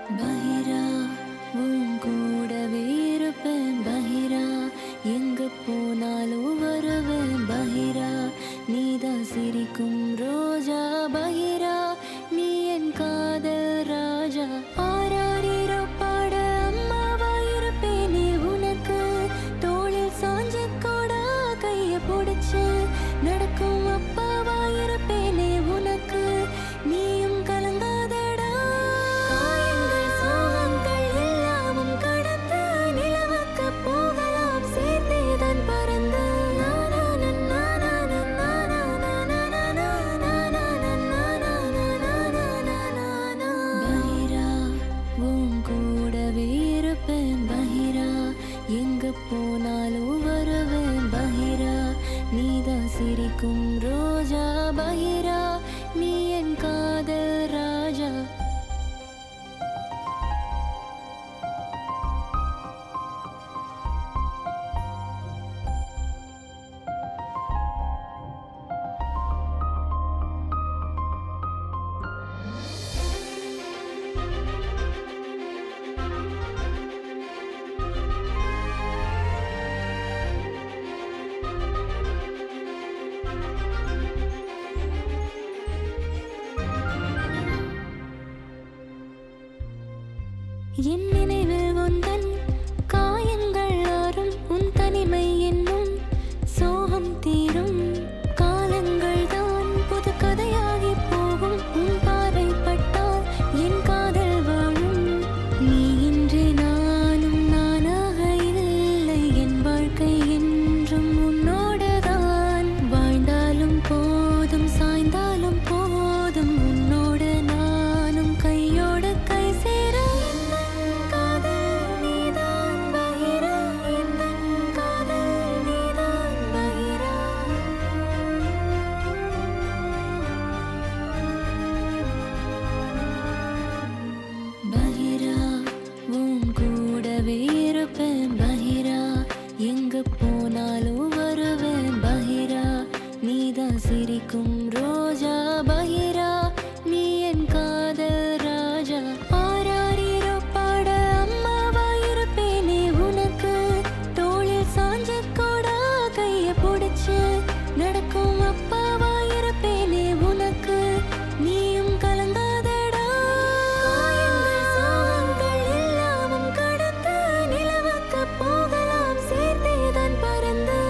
பஹிரா உன் கூடவே இருப்பேன் பஹிரா எங்க போனாலும் வருவேன் பஹிரா நீதான் சிரிக்கும் ரோஜா பஹிரா நீ என் காதல் ராஜா ஆராரிரோ பாட அம்மாவா இருப்பேனே உனக்கு தோளில் சாஞ்சு கூட கைய பிடிச்சு நடக்கும் அப்பாவா இருப்பேனே உனக்கு நீயும் கலங்காதடா காயங்கள் சோகங்கள் எல்லாமும் கடந்து நிலவுக்கு போகலாம் சேர்ந்தேதான் பறந்து பஹிரா உன் கூடவே இருப்பேன் பஹிரா எங்க போனாலும் வருவேன் பஹிரா நீதான் சிரிக்கும் ரோஜா பஹிரா நீ என் காதல் ராஜா என் நினைவில் உந்தன் காயங்கள் ஆறும் உன் தனிமை என்னும் சோகம் தீரும் காலங்கள் தான் புது கதையாகி போகும் உன் பார்வை பட்டால் என் காதல் வாழும் நீ இன்றி நானும் நானாக இல்லை என் வாழ்க்கை என்றும் உன்னோடுதான் வாழ்ந்தாலும் போதும் சாய்ந்தாலும் போதும் உன்னோடு நானும் கையோடு கை சேர எந்தன் காதல் நீதான் பகிரா எந்தன் காதல் நீதான் பகிரா பஹிரா உன் கூடவே இருப்பேன் பஹிரா எங்க போனாலும் வருவேன் பஹிரா நீதான் சிரிக்கும் ரோஜா பஹிரா நீ என் காதல் ராஜா ஆராரிரோ பாட அம்மாவா இருப்பேனே உனக்கு தோளில் சாஞ்சு கூட கைய பிடிச்சு நடக்கும் அப்பாவா இருப்பேனே உனக்கு நீயும் கலங்காதடா காயங்கள் சோகங்கள் எல்லாமும் கடந்து நிலவுக்கு போகலாம் சேர்ந்தேதான் பறந்து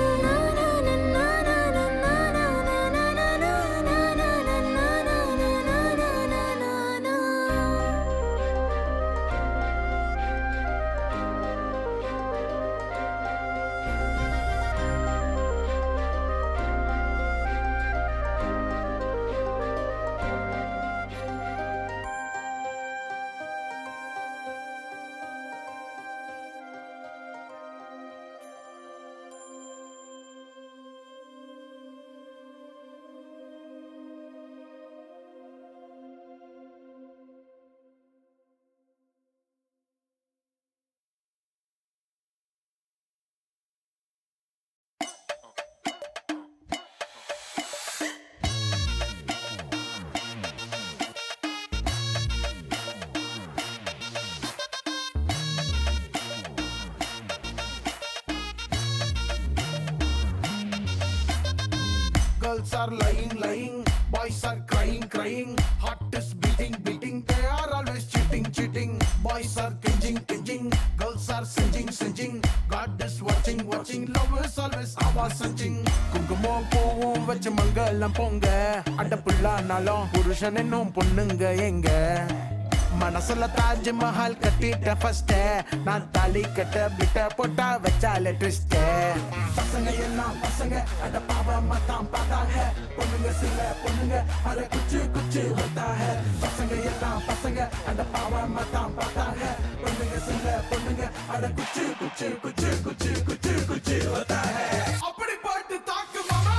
Girls are lying, lying. Boys are crying, crying. Heart is beating, beating. They are always cheating, cheating. Boys are cringing, cringing. Girls are singeing, singeing. God is watching, watching. Love is always our searching. குங்குமம் பூவும் வச்சு மங்கலம் பொங்க அடப்புள்ளானாலும் புருஷன் என்னும் பொண்ணுங்க எங்க மனசுல Taj Mahal கட்டிட்ட first நான் தாலி கட்ட பிட்ட போட்டா வச்சாலே ட்விஸ்ட் பசங்க எல்லாம் பசங்க அட பாவமா தான் பார்த்தாங்க பொண்ணுங்க சில பொண்ணுங்க அட குச்சு குச்சு வந்தாங்க பசங்க எல்லாம் பசங்க அட பாவமா தான் பார்த்தாங்க பொண்ணுங்க சில பொண்ணுங்க அட குச்சு குச்சு குச்சு குச்சு குச்சு குச்சு வந்தாங்க அப்படி பாட்டு தாக்கு மாமா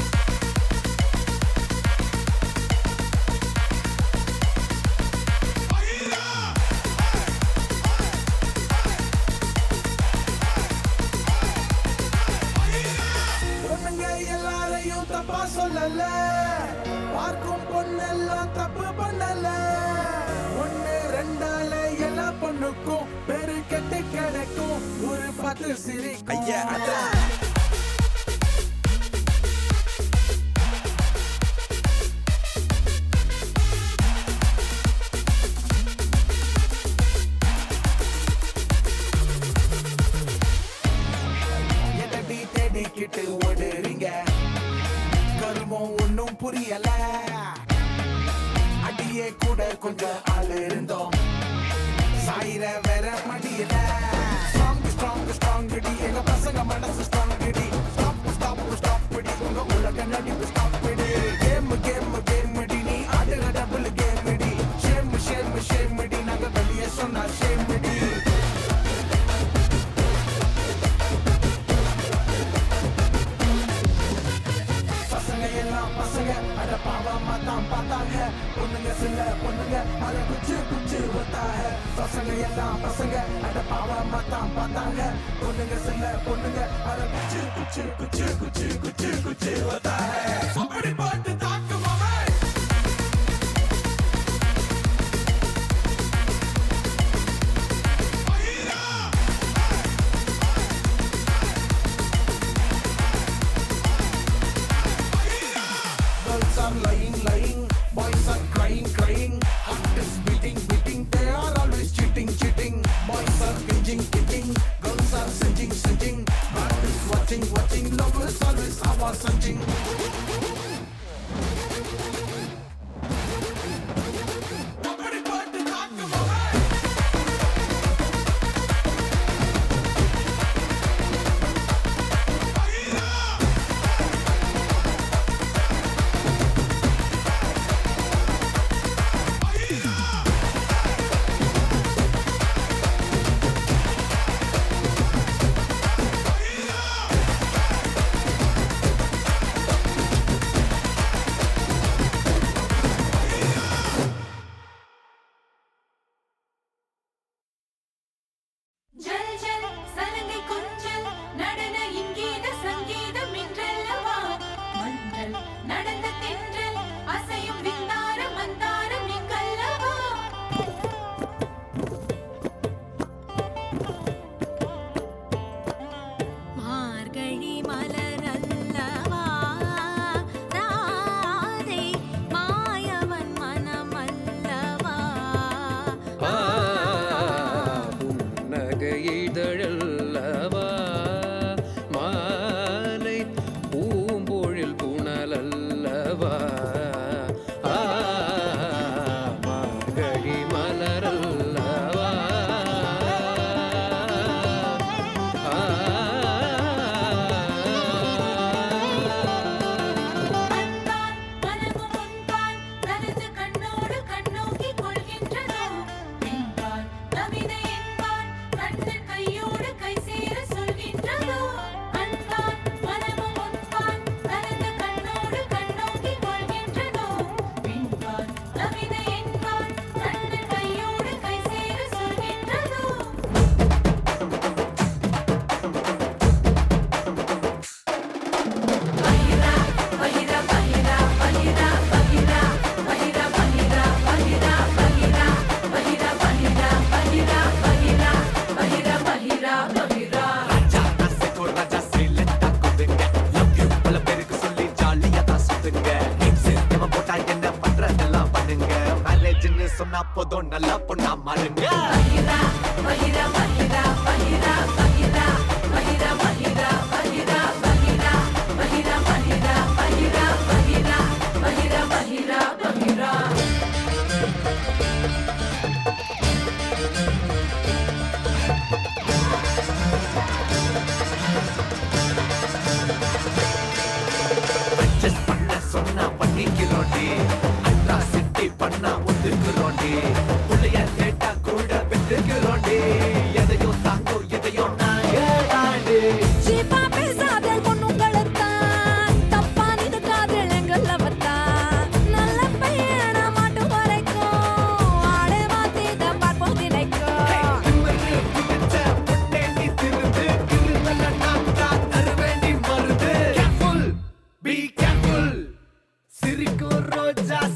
பொண்ணுங்க எல்லாரையும் தப்பா சொல்லல பார்க்கும் பொண்ணெல்லாம் தப்பு பண்ணல ஒண்ணு ரெண்டால பொண்ணுக்கும் பேரு கெட்டு கிடைக்கும் ஒரு பத்து சிரிக்கும் ஐயா அதான் எதடி தேடிக்கிட்டு ஓடுறீங்க கருமம் ஒண்ணும் புரியல அடியே கூட கொஞ்சம் ஆள் இருந்தோம் சாயிர வேற மடியல ஸ்ட்ராங் ஸ்ட்ராங் ஸ்ட்ராங் டி எங்க பசங்க மனசு ஸ்ட்ராங் டி ஸ்டாப் ஸ்டாப் ஸ்டாப் டி உங்க உலக நடிப்பு ஸ்டாப் டி கேம் கேம் கேம் டி நீ ஆடுற டபுள் கேம் டி ஷேம் ஷேம் ஷேம் டி நாங்க வெளியே சொன்னா ஷேம் டி பசங்க எல்லாம் பசங்க அட பாவமா தான் பார்த்தாங்க பொண்ணுங்க சில பொண்ணுங்க அத குச்சு குச்சு ஒத்தாங்க பசங்க எல்லாம் பசங்க அட பாவமா தான் பார்த்தாங்க பொண்ணுங்க சில பொண்ணுங்க அத குச்சு குச்சு குச்சு குச்சு குச்சு குச்சு ஒத்தாங்க அப்படி போட்டு தாக்குமாவே Girls are lying, lying. Boys are crying, crying. Heart is beating, beating. They are always cheating, cheating. Boys are cringing, cringing. Girls are singeing, singeing. God is watching, watching. Love is always our searching. அப்படி போட்டு தாக்குமாவே ஜல் ஜல் சலங்கை கொஞ்சல் நடன இங்கீத சங்கீதம் இன்றல்லவா மன்றல் நடந்த தென்றல் அசையும் விந்தார மந்தாரம் இங்கல்லவா மார்கழி மலரல்லவா ராதை மாயவன் மனமல்லவா புன்னகையிதழல்லவா மாலை பூம்பொழில் புனலல்லவா ஆ, மார்கழி மலரல்லவா அன்பான் மனமும் உன்பான் கலந்து கண்ணோடு கண்ணோக்கி கொள்கின்றதோ என்பான் கவிதை என்பான் கண்ணன் கையோடு கை சேர சொல்கின்றதோ அன்பான் மனமும் உன்பான் கலந்து கண்ணோடு கண்ணோக்கி கொள்கின்றதோ என்பான் கவிதை என்பான் கண்ணன் கையோடு கை சேர சொல்கின்றதோ ராஜா நாசைக்கோ ராஜா சைலண்டா குதுங்க லவ் யூ பல பேருக்கு சொல்லி ஜாலியா தான் சுத்துங்க நேம்ஸ் எவன் போட்டா என்ன பண்றதெல்லாம் பண்ணுங்க மேரேஜ்னு சொன்னா போதும் நல்லா பொண்ணா மாறுங்க அட்ஜஸ்ட் பண்ண சொன்னா பண்ணிக்கிறோண்டி அட்ராசிட்டி பண்ணா ஒத்துக்கிறோண்டி புள்ளைய கேட்டா கூட விட்டுக்கிறோண்டி எதையும் தாங்கும் எதையும் நாங்க தாண்டி சீப்பா பேசாதே பொண்ணுங்களைத்தான் தப்பா நிது காதல் எங்களவத்தான் நல்ல பையனா மாட்டு வரைக்கும் ஆடை மாத்தி தான் பார்ப்போம் கிடைக்கும் திமிரு பிடிச்ச பொண்ணே நீ திருந்து, கிருதல நான் தான் தருவேண்டி மருந்து. Careful, be careful. சிரிக்கும் ரோஜா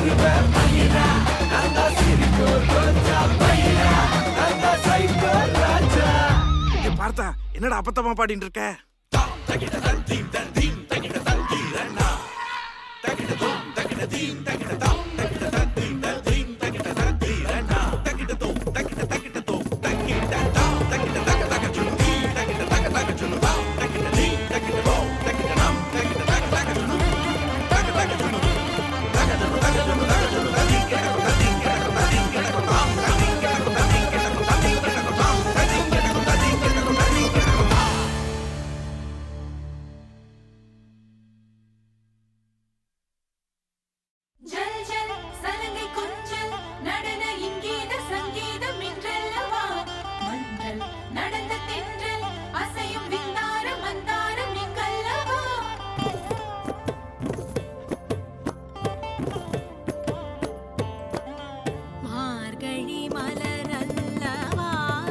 தருவேன் மயிரா நான் தான் சிரிக்கும் ரோஜா மயிரா நான் தான் சைக்கோ ராஜா ஏ பார்த்தா என்னடா அப்பத்தமா பாடிட்டு இருக்க ஜல் ஜல் சலங்கை கொஞ்சல் நடன இங்கீத சங்கீதம் இன்றல்லவா மன்றல் நடந்த தென்றல் அசையும் விந்தார மந்தாரம் இங்கல்லவா மார்கழி மலரல்லவா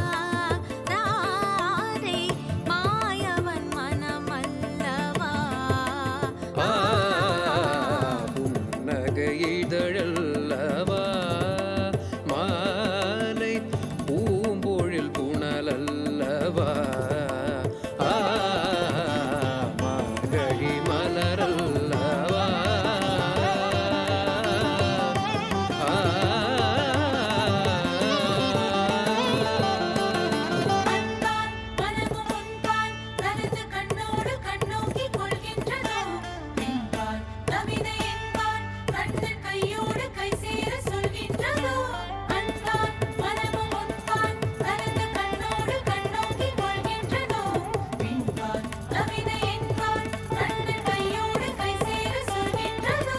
ராதை மாயவன் மனமல்லவா ஆ, புன்னகையிதழல்லவா மாலை பூம்பொழில் புனலல்லவா ஆ, மார்கழி மலரல்லவா அன்பான் மனமும் உன்பான் கலந்து கண்ணோடு கண்ணோக்கி கொள்கின்றதோ என்பான் கவிதை என்பான் கண்ணன் கையோடு கை சேர சொல்கின்றதோ அன்பான் மனமும் உன்பான் கலந்து கண்ணோடு கண்ணோக்கி கொள்கின்றதோ என்பான் கவிதை என்பான் கண்ணன் கையோடு கை சேர சொல்கின்றதோ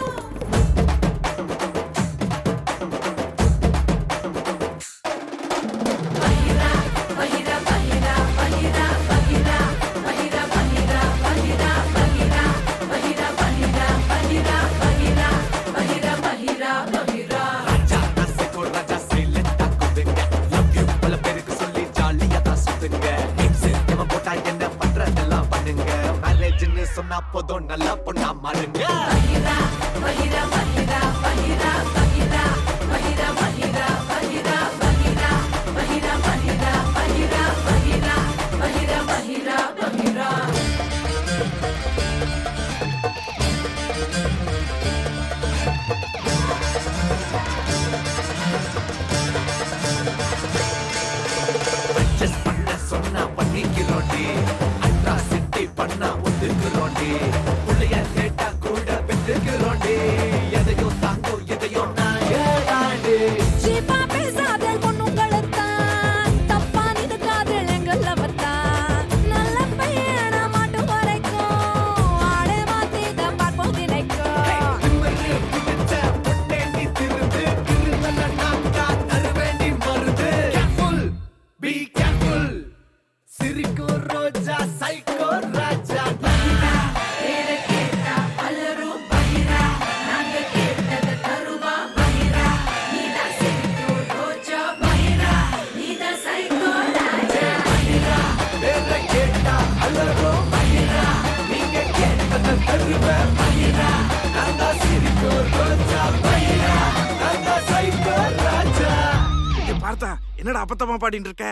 ராஜா நான் சைக்கோ ராஜா சைலண்டா குதுங்க லவ் யூ பல பேருக்கு சொல்லி ஜாலியா தான் சுத்துங்க மீம்ஸ் எவன் போட்டா என்ன பண்றதெல்லாம் பண்ணுங்க மேரேஜ்னு சொன்னா போதும் நல்லா பொண்ணா மாறுங்க Adjust பண்ண சொன்னா பண்ணிக்கிறோண்டி அட்ராசிட்டி பண்ணா ஒத்துக்கிறோண்டி புள்ளைய கேட்டா கூட பெற்றுக்கிறோண்டி எதையும் தாங்கும் எதையும் நாங்க சீப்பா பேசாதல் பொண்ணுங்களுத்தான் தப்பா நிது காதல் எங்களவத்தான் நல்ல பையன மாட்டு வரைக்கும் ஆளே மாத்தி தான் பார்ப்போம் தினைக்கும் திமிரு பிடிச்ச பொண்ணே நீ திருந்து திருந்தன நாக்கா தருவேண்டி மருது Careful, be careful. சிரிக்கும் ரோஜா சைக்கோ ராஜா பேரை கேட்டா பலரும் பகிரா நாங்க கேட்டத தருவா பகிரா நீதான் சிரிக்கும் ரோஜா பகிரா நீதான் சைக்கோ ராஜா பேரை கேட்டா அலறும் மயிரா நீங்க கேட்டதை தருவேன் மயிரா நான் தான் சிரிக்கும் ரோஜா மயிரா நான் தான் சைக்கோ ராஜா ஏ பார்த்தா என்னடா அப்பத்தமா பாடிட்டு இருக்க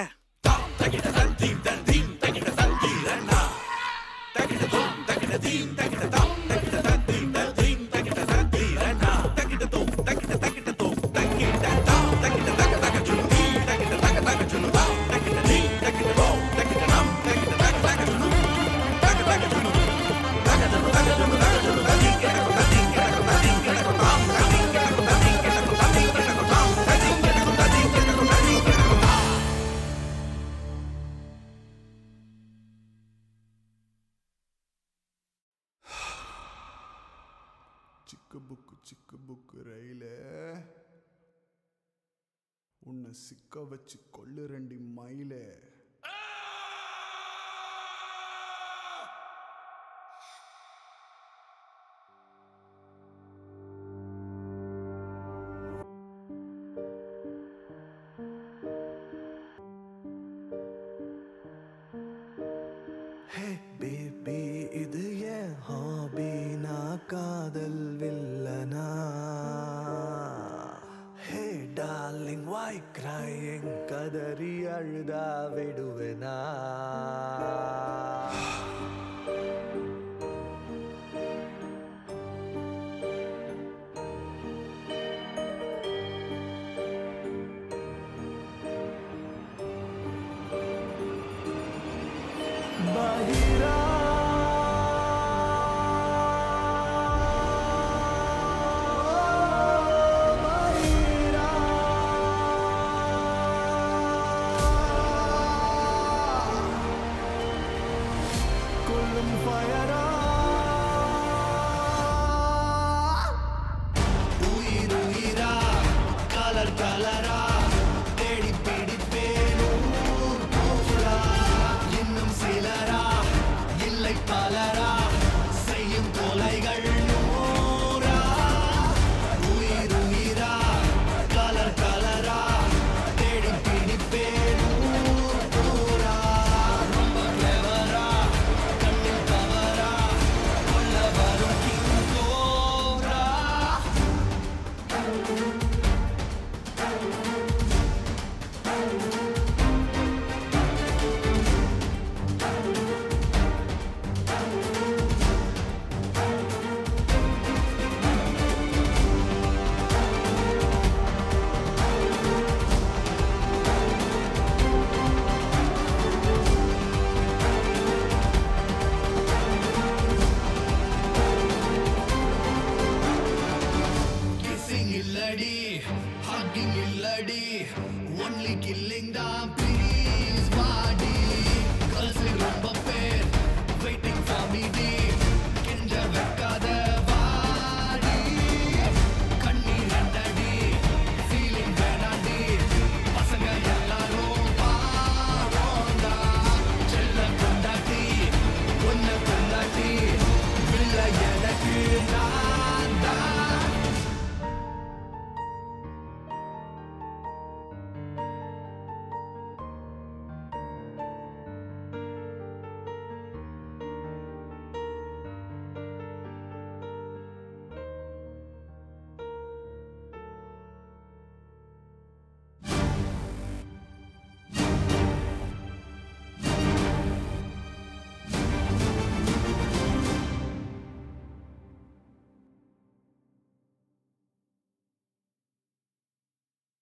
சிக்கு புக்கு சிக்கு புக்கு ரயிலே உன்னை சிக்க வச்சு கொள்ளு ரெண்டி மயிலே ஹே பேபி இது ஏன் ஹாபி நான் காதல் வில்லனா Cry crying கதறி அழுதா விடுவேனா பகிரா